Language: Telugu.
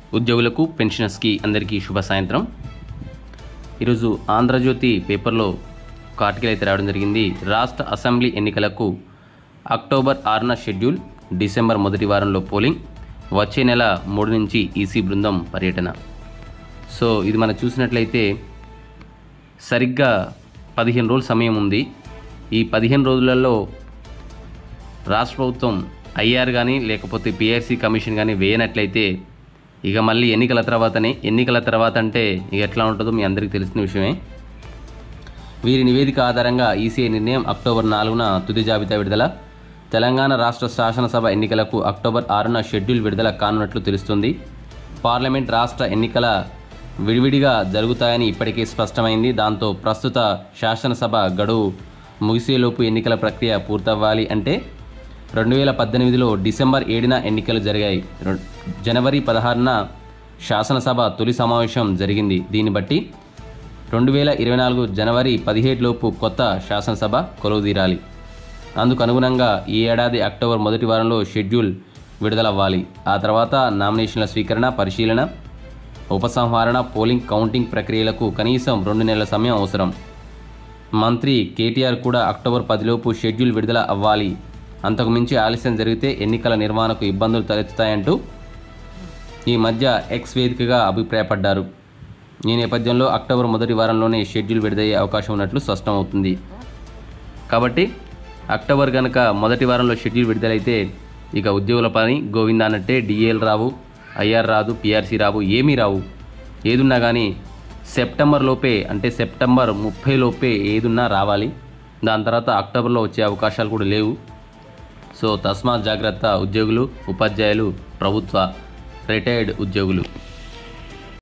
ఉద్యోగులకు పెన్షనర్స్కి అందరికీ శుభ సాయంత్రం ఈరోజు ఆంధ్రజ్యోతి పేపర్లో ఒక ఆర్టికల్ అయితే రావడం జరిగింది రాష్ట్ర అసెంబ్లీ ఎన్నికలకు అక్టోబర్ ఆరున షెడ్యూల్ డిసెంబర్ మొదటి వారంలో పోలింగ్ వచ్చే నెల మూడు నుంచి ఈసీ బృందం పర్యటన సో ఇది మనం చూసినట్లయితే సరిగ్గా పదిహేను రోజుల సమయం ఉంది ఈ పదిహేను రోజులలో రాష్ట్ర ప్రభుత్వం ఐఆర్ కానీ లేకపోతే పిఆర్సీ కమిషన్ కానీ వేయనట్లయితే ఇక మళ్ళీ ఎన్నికల తర్వాతనే ఎన్నికల తర్వాత అంటే ఇక ఎట్లా ఉంటుందో మీ అందరికీ తెలిసిన విషయమే వీరి నివేదిక ఆధారంగా ఈసీఐ నిర్ణయం అక్టోబర్ నాలుగున తుది జాబితా విడుదల తెలంగాణ రాష్ట్ర శాసనసభ ఎన్నికలకు అక్టోబర్ ఆరున షెడ్యూల్ విడుదల కానున్నట్లు తెలుస్తుంది పార్లమెంట్ రాష్ట్ర ఎన్నికల విడివిడిగా జరుగుతాయని ఇప్పటికే స్పష్టమైంది దాంతో ప్రస్తుత శాసనసభ గడువు ముగిసేలోపు ఎన్నికల ప్రక్రియ పూర్తవ్వాలి అంటే రెండు వేల పద్దెనిమిదిలో డిసెంబర్ ఏడున ఎన్నికలు జరిగాయి రెం- జనవరి పదహారున శాసనసభ తొలి సమావేశం జరిగింది దీన్ని బట్టి రెండు వేల ఇరవై నాలుగు జనవరి పదిహేడులోపు కొత్త శాసనసభ కొలువుదీరాలి అందుకు అనుగుణంగా ఈ ఏడాది అక్టోబర్ మొదటి వారంలో షెడ్యూల్ విడుదలవ్వాలి ఆ తర్వాత నామినేషన్ల స్వీకరణ పరిశీలన ఉపసంహరణ పోలింగ్ కౌంటింగ్ ప్రక్రియలకు కనీసం రెండు నెలల సమయం అవసరం మంత్రి కేటీఆర్ కూడా అక్టోబర్ పదిలోపు షెడ్యూల్ విడుదల అవ్వాలి అంతకు మించి ఆలస్యం జరిగితే ఎన్నికల నిర్వహణకు ఇబ్బందులు తలెత్తుతాయంటూ ఈ మధ్య ఎక్స్ వేదికగా అభిప్రాయపడ్డారు ఈ నేపథ్యంలో అక్టోబర్ మొదటి వారంలోనే షెడ్యూల్ విడుదలయ్యే అవకాశం ఉన్నట్లు స్పష్టమవుతుంది కాబట్టి అక్టోబర్ కనుక మొదటి వారంలో షెడ్యూల్ విడుదలైతే ఇక ఉద్యోగుల పని గోవింద అన్నట్టే డిఏలు రావు ఐఆర్ రాదు పిఆర్సీ రావు ఏమీ రావు ఏదున్నా కానీ సెప్టెంబర్ లోపే అంటే సెప్టెంబర్ ముప్పై లోపే ఏదున్నా రావాలి దాని తర్వాత అక్టోబర్లో వచ్చే అవకాశాలు కూడా లేవు సో తస్మాత్ జాగ్రత్త ఉద్యోగులు ఉపాధ్యాయులు ప్రభుత్వ రిటైర్డ్ ఉద్యోగులు